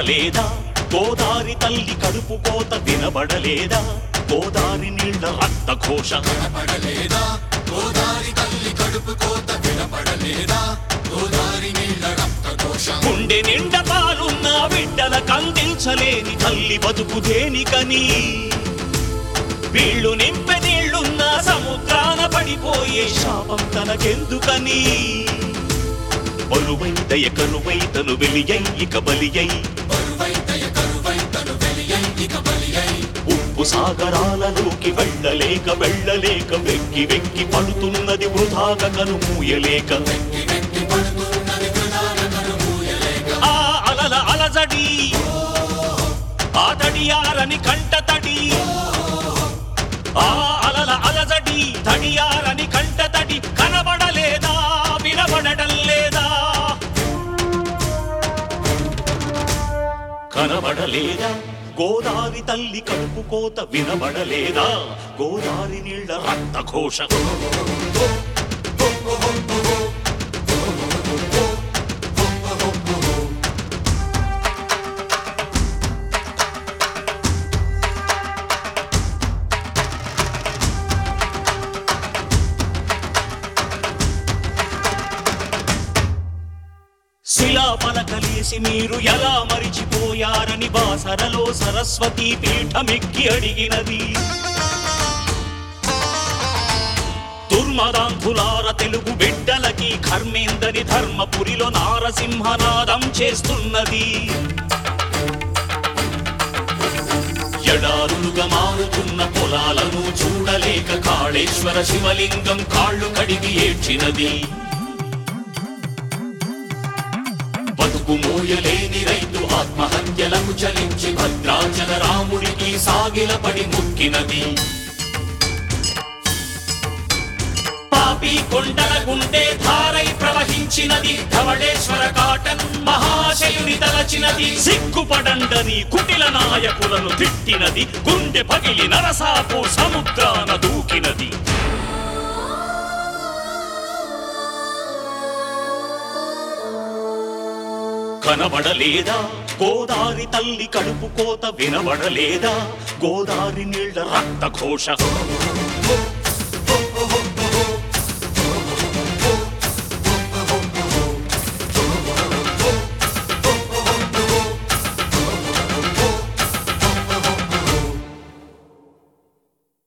కనబడలేదా గోదారి తల్లి కడుపు కోత వినబడలేదా గోదారి నీళ్ల రక్త ఘోష కనపడలేదా గోదారి తల్లి కడుపు కోత వినపడలేదా గోదారి నీళ్ళ రక్త ఘోషం గుండె నిండా పాలున్న బిడ్డల కందించలేని తల్లి బతుకు దేనికని వీళ్ళు నింపె నీళ్లున్న సముద్రాన పడిపోయే శాపం తనకెందుకని బలువై దయ కరువై తను వెలియై ఇక బలియై బరువైతయ కరువైతను వెలియై ఇక బలియై ఉప్పు సాగరాలలోకి వెళ్ళలేక వెళ్ళలేక వెక్కి వెక్కి పడుతున్నది వృధాగా కను మూయలేక వెక్కి వెక్కి పడుతున్నది వృధాన కనుమూయలేక ఆ అలల అలజడి ఆ తడియారని కంట తడి ఆ అలల అలజడి తడియారని కంట తడి కనబడలేదా వినబడటం లేదా కనబడలేదా గోదారి తల్లి కడుపు కోత వినబడలేదా గోదారి నీళ్ల రక్త ఘోష శిలా పలకలేసి మీరు ఎలా మరిచిపోయారని బాసరలో సరస్వతి పీఠమెక్కి అడిగినది దుర్మదాంధులార తెలుగు బిడ్డలకి కర్మేందని ధర్మపురిలో నారసింహనాదం చేస్తున్నది ఎడారులుగా మారుతున్న పొలాలను చూడలేక కాళేశ్వర శివలింగం కాళ్ళు కడిగి ఏడ్చినది బతుకు మోయలేని రైతు ఆత్మహత్యలకు చలించి భద్రాచల రాముడికి సాగిలపడి ముక్కినది పాపి కొండల గుండె ధారై ప్రవహించినది ధవళేశ్వర కాటన్ మహాశయుని తలచినది సిగ్గుపడండని కుటిల నాయకులను తిట్టినది గుండె పగిలి నరసాపు సముద్రాన దూకినది కనబడలేదా గోదారి తల్లి కడుపు కోత వినబడలేదా గోదారి నీళ్ల రక్త ఘోష